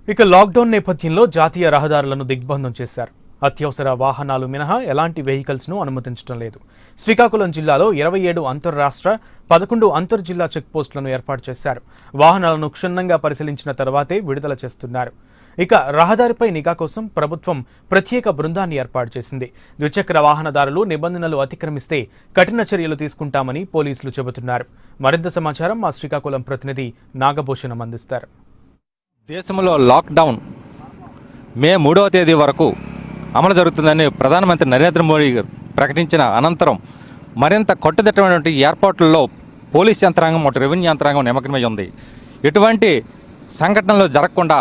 ఇక లాక్డౌన్ నేపథ్యంలో జాతీయ రహదారులను దిగ్బంధం చేశారు అత్యవసర వాహనాలు మినహా ఎలాంటి వెహికల్స్ ను అనుమతించడం లేదు శ్రీకాకుళం జిల్లాలో ఇరవై ఏడు అంతర్రాష్ట్ర పదకొండు అంతర్ జిల్లా చెక్ పోస్టులను ఏర్పాటు చేశారు వాహనాలను క్షుణ్ణంగా పరిశీలించిన తర్వాతే విడుదల చేస్తున్నారు ఇక రహదారిపై నిఘా కోసం ప్రభుత్వం ప్రత్యేక బృందాన్ని ఏర్పాటు చేసింది ద్విచక్ర వాహనదారులు నిబంధనలు అతిక్రమిస్తే కఠిన చర్యలు తీసుకుంటామని పోలీసులు చెబుతున్నారు మరింత సమాచారం మా శ్రీకాకుళం ప్రతినిధి నాగభూషణం అందిస్తారు దేశంలో లాక్డౌన్ మే మూడవ తేదీ వరకు అమలు జరుగుతుందని ప్రధానమంత్రి నరేంద్ర మోడీ గారు ప్రకటించిన అనంతరం మరింత కట్టుదిట్టమైనటువంటి ఏర్పాట్లలో పోలీస్ యంత్రాంగం ఒకటి రెవెన్యూ యంత్రాంగం నిమగ్నమై ఉంది ఎటువంటి సంఘటనలు జరగకుండా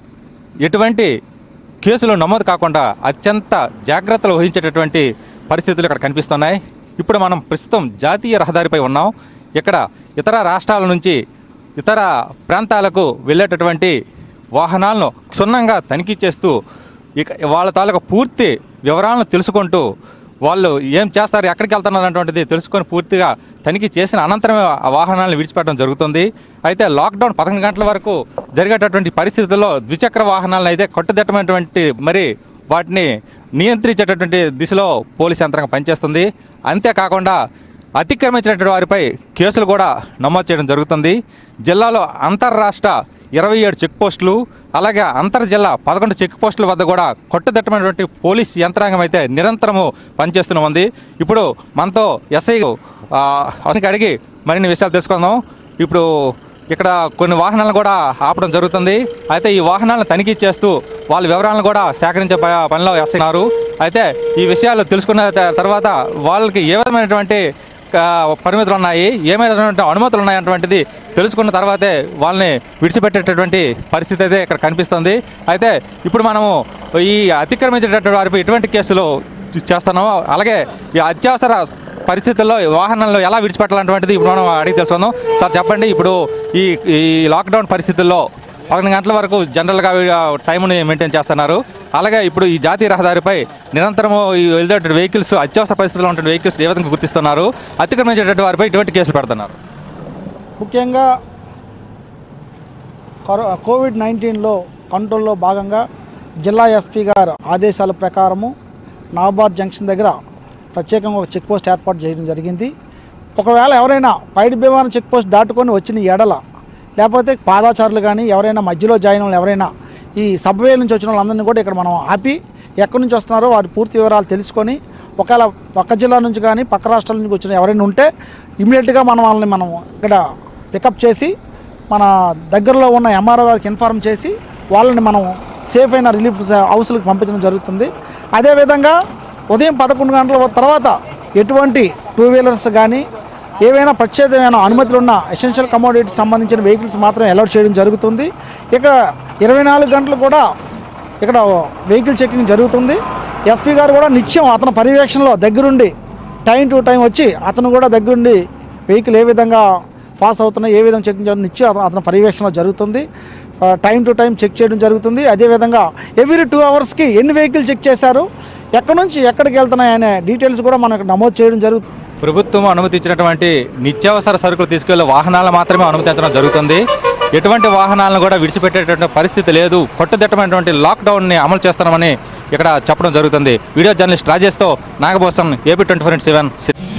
ఎటువంటి కేసులు నమోదు కాకుండా అత్యంత జాగ్రత్తలు వహించేటటువంటి పరిస్థితులు ఇక్కడ కనిపిస్తున్నాయి ఇప్పుడు మనం ప్రస్తుతం జాతీయ రహదారిపై ఉన్నాం ఇక్కడ ఇతర రాష్ట్రాల నుంచి ఇతర ప్రాంతాలకు వెళ్ళేటటువంటి వాహనాలను క్షుణ్ణంగా తనిఖీ చేస్తూ ఇక వాళ్ళ తాలూకా పూర్తి వివరాలను తెలుసుకుంటూ వాళ్ళు ఏం చేస్తారు ఎక్కడికి వెళ్తున్నారు అన్నటువంటిది తెలుసుకొని పూర్తిగా తనిఖీ చేసిన అనంతరమే ఆ వాహనాలను విడిచిపెట్టడం జరుగుతుంది అయితే లాక్డౌన్ పదకొండు గంటల వరకు జరిగేటటువంటి పరిస్థితుల్లో ద్విచక్ర వాహనాలను అయితే కట్టుదిట్టమైనటువంటి మరి వాటిని నియంత్రించేటటువంటి దిశలో పోలీస్ యంత్రాంగం పనిచేస్తుంది అంతేకాకుండా అతిక్రమించినటువంటి వారిపై కేసులు కూడా నమోదు చేయడం జరుగుతుంది జిల్లాలో అంతర్రాష్ట్ర ఇరవై ఏడు చెక్ పోస్టులు అలాగే అంతర్ జిల్లా పదకొండు చెక్ పోస్టుల వద్ద కూడా కొట్టుదిట్టమైనటువంటి పోలీస్ యంత్రాంగం అయితే నిరంతరము పనిచేస్తూనే ఉంది ఇప్పుడు మనతో ఎస్ఐ ఆ, అతనికి అడిగి మరిన్ని విషయాలు తెలుసుకుందాం ఇప్పుడు ఇక్కడ కొన్ని వాహనాలను కూడా ఆపడం జరుగుతుంది అయితే ఈ వాహనాలను తనిఖీ చేస్తూ వాళ్ళ వివరాలను కూడా సేకరించే ప- పనిలో వేస్తున్నారు అయితే ఈ విషయాలు తెలుసుకున్న త- తర్వాత వాళ్ళకి ఏ విధమైనటువంటి ఆ, పరిమితులు ఉన్నాయి ఏమైనటువంటి అనుమతులు ఉన్నాయన్నటువంటిది తెలుసుకున్న తర్వాతే వాళ్ళని విడిచిపెట్టేటటువంటి పరిస్థితి అయితే ఇక్కడ కనిపిస్తుంది అయితే ఇప్పుడు మనము ఈ అతిక్రమించేటటువంటి వారిపై ఎటువంటి కేసులు చేస్తున్నాము అలాగే ఈ అత్యవసర పరిస్థితుల్లో ఈ వాహనాలను ఎలా విడిచిపెట్టాలన్నటువంటిది ఇప్పుడు మనం అడిగి తెలుసుకుందాం సార్ చెప్పండి ఇప్పుడు ఈ ఈ లాక్డౌన్ పరిస్థితుల్లో పదకొండు గంటల వరకు జనరల్గా ఆ, టైంని మెయింటైన్ చేస్తున్నారు అలాగే ఇప్పుడు ఈ జాతీయ రహదారిపై నిరంతరము ఈ వెళ్ళేటువంటి వెహికల్స్ అత్యవసర పరిస్థితుల్లో ఉన్న వెహికల్స్ ఏ విధంగా గుర్తిస్తున్నారు అతిక్రమించేటువంటి వారిపై ఇటువంటి కేసులు పెడుతున్నారు ముఖ్యంగా కరో- కోవిడ్ నైన్టీన్లో కంట్రోల్లో భాగంగా జిల్లా ఎస్పీ గారు ఆదేశాల ప్రకారము నాబార్డ్ జంక్షన్ దగ్గర ప్రత్యేకంగా ఒక చెక్ పోస్ట్ ఏర్పాటు చేయడం జరిగింది ఒకవేళ ఎవరైనా పైడి భీమాన చెక్ పోస్ట్ దాటుకొని వచ్చిన ఎడల లేకపోతే పాదాచారులు కానీ ఎవరైనా మధ్యలో జాయిన్ వాళ్ళు ఎవరైనా ఈ సబ్వే నుంచి వచ్చిన వాళ్ళందరినీ కూడా ఇక్కడ మనం ఆపి ఎక్కడి నుంచి వస్తున్నారో వారి పూర్తి వివరాలు తెలుసుకొని ఒకవేళ పక్క జిల్లా నుంచి కానీ పక్క రాష్ట్రాల నుంచి వచ్చిన ఎవరైనా ఉంటే ఇమీడియట్గా మనం వాళ్ళని మనం ఇక్కడ పికప్ చేసి మన దగ్గరలో ఉన్న ఎంఆర్ఓ గారికి ఇన్ఫార్మ్ చేసి వాళ్ళని మనం సేఫ్ అయిన రిలీఫ్ హౌస్లకు పంపించడం జరుగుతుంది అదేవిధంగా ఉదయం పదకొండు గంటల తర్వాత ఎటువంటి టూ వీలర్స్ కానీ ఏవైనా ప్రత్యేకమైన అనుమతులు ఉన్న ఎసెన్షియల్ కమోడిటీస్ సంబంధించిన వెహికల్స్ మాత్రం అలౌట్ చేయడం జరుగుతుంది ఇక ఇరవై నాలుగు గంటలు కూడా ఇక్కడ వెహికల్ చెకింగ్ జరుగుతుంది ఎస్పీ గారు కూడా నిత్యం అతని పర్యవేక్షణలో దగ్గరుండి టైం టు టైం వచ్చి అతను కూడా దగ్గరుండి వెహికల్ ఏ విధంగా పాస్ అవుతున్నాయి ఏ విధంగా చెకింగ్ చేయాలి నిత్యం అతను అతని పర్యవేక్షణలో జరుగుతుంది ఆ, టైం టు టైం చెక్ చేయడం జరుగుతుంది అదేవిధంగా ఎవ్రీ టూ అవర్స్కి ఎన్ని వెహికల్ చెక్ చేశారు ఎక్కడి నుంచి ఎక్కడికి వెళ్తున్నాయి అనే డీటెయిల్స్ కూడా మనకు నమోదు చేయడం జరుగుతుంది ప్రభుత్వం అనుమతించినటువంటి నిత్యావసర సరుకులు తీసుకెళ్లే వాహనాలను మాత్రమే అనుమతించడం జరుగుతుంది ఎటువంటి వాహనాలను కూడా విడిచిపెట్టేటువంటి పరిస్థితి లేదు కట్టుదిట్టమైనటువంటి లాక్డౌన్ని అమలు చేస్తామని ఇక్కడ చెప్పడం జరుగుతుంది వీడియో జర్నలిస్ట్ రాజేష్తో Nagabhushan AP twenty four seven